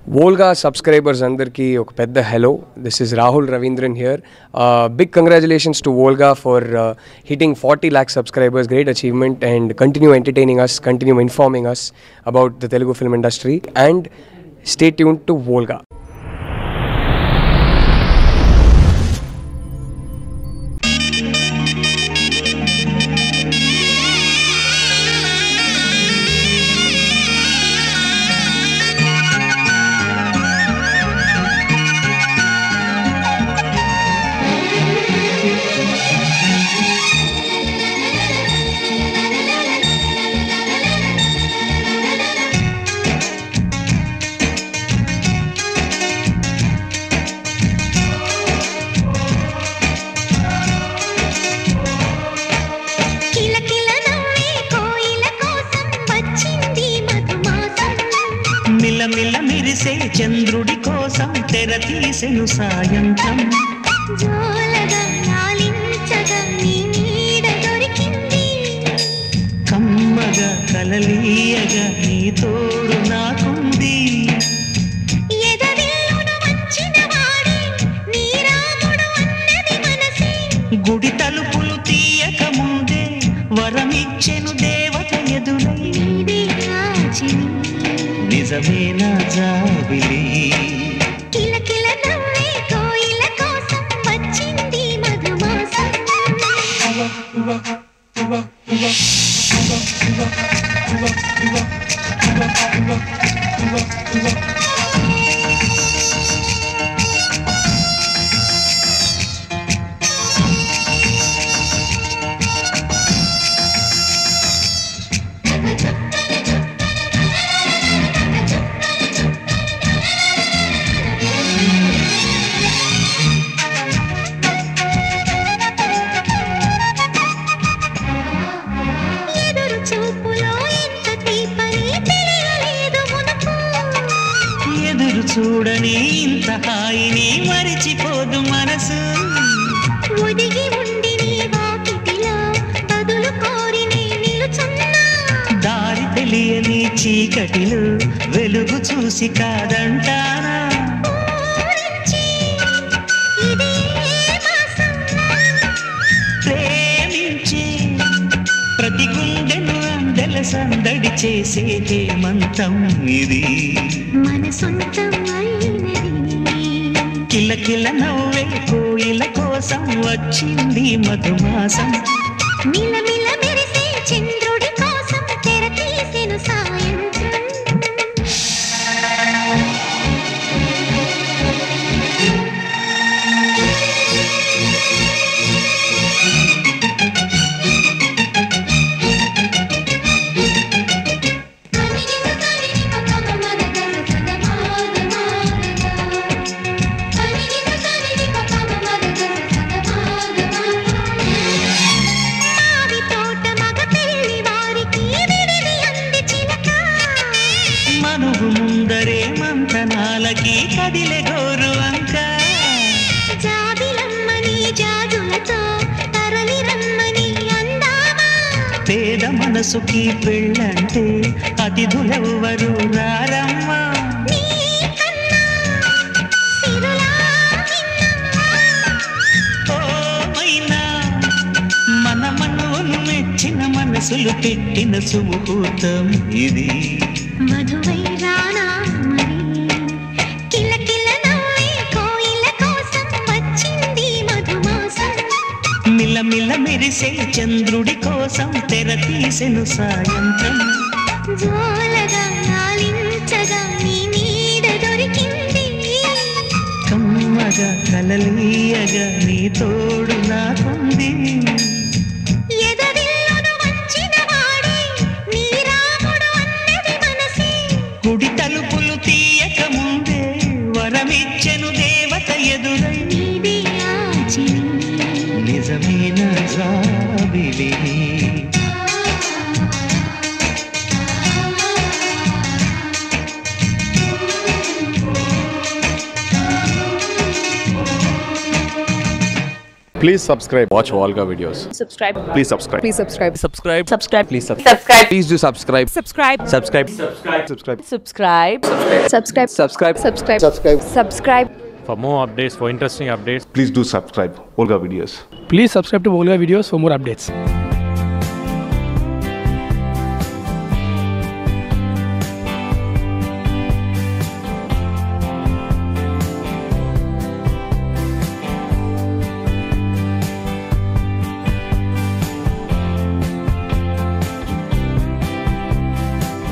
Volga subscribers అందరికీ ఒక పెద్ద hello this is Rahul Ravindran here big congratulations to Volga for hitting forty lakh subscribers great achievement and continue entertaining us continue informing us about the Telugu film industry and stay tune to Volga కిలకిల నవ్వే కోయిల కోసం వచ్చింది మధుమాసం మిలమిల మిరిసే చంద్రుడి కోసం తెర తీసెను సాయంత్రం జోలగా లాలించగా నీ నీడ దొరికింది కమ్మగా కలలీయగా నీ తోడు నాకుంది ఎదవిల్లున వచ్చిన వాడే నీ రాముడు అన్నది మనసే గుడి తలుపులు తీయక ముందే వరమిచ్చెను దేవత ఎదురై నీదే రాజిని నిజమేనా జాబిలి కిలకిల నవ్వే కోయిల కోసం వచ్చింది మధుమాసం ఎదురు చూపులో ఎంత తీపని తెలియలేదు మునుపు ఎదురు చూడని ఇంత హాయిని మరిచిపోదు మనసు ఒదిగి ఉండి నీ వాకిటిలో బదులు కోరి నీ నిలుచున్నా దారి తెలియని చీకటిలో వెలుగు చూసి కాదంటానా ఊరించి ఇదే మాసం ప్రేమించి ప్రతి గుండెను అందెల సందడి చేసే హేమంతం ఇది మన సొంతం అయినది కిలకిల నవ్వే కోయిల కోసం వచ్చింది మధుమాసం మిలమిల మెరిసే చంద్రుడి కోసం తెర తీసెను సాయంత్రం మావి తోట మగ పెళ్లి వారికి విడిది అంది చిలక మనువు ముందరే మంతనాలకి కదిలే గోరు అంక జాబిలమ్మని జాజులతో తరలి రమ్మని అందామా పేద మనసుకి పెళ్ళంటే అతిథులెవ్వరు రారమ్మా నీ కన్నా సిరులా నిన్నా ఓ మైనా మన మనవును మెచ్చిన మనసులు పెట్టిన సుముహూర్తం ఇది మధువై రానా మరి కిలకిల నవ్వే కోయిల కోసం వచ్చింది మధుమాసం మిలమిల మెరిసే చంద్రుడి కోసం తెర తీసెను సాయంత్రం జోలగా లాలించగా నీ నీడ దొరికింది కమ్మగా కలలీయగా నీ తోడు నాకుంది ఎదవిల్లును వచ్చిన వాడే నీ రాముడు అన్నది మనసే గుడి తలుపులు తీయక ముందే వరమిచ్చెను దేవత ఎదురై నీదే ఆచిని నిజమైన జాబిలి Please subscribe. Watch Volga videos. subscribe Please subscribe. please subscribe Subscribe. subscribe Please subscribe. Please do subscribe. subscribe Subscribe. Subscribe. subscribe subscribe Subscribe. subscribe subscribe subscribe For more updates, for interesting updates, Please do subscribe. Olga videos. Please subscribe to Volga videos for more updates.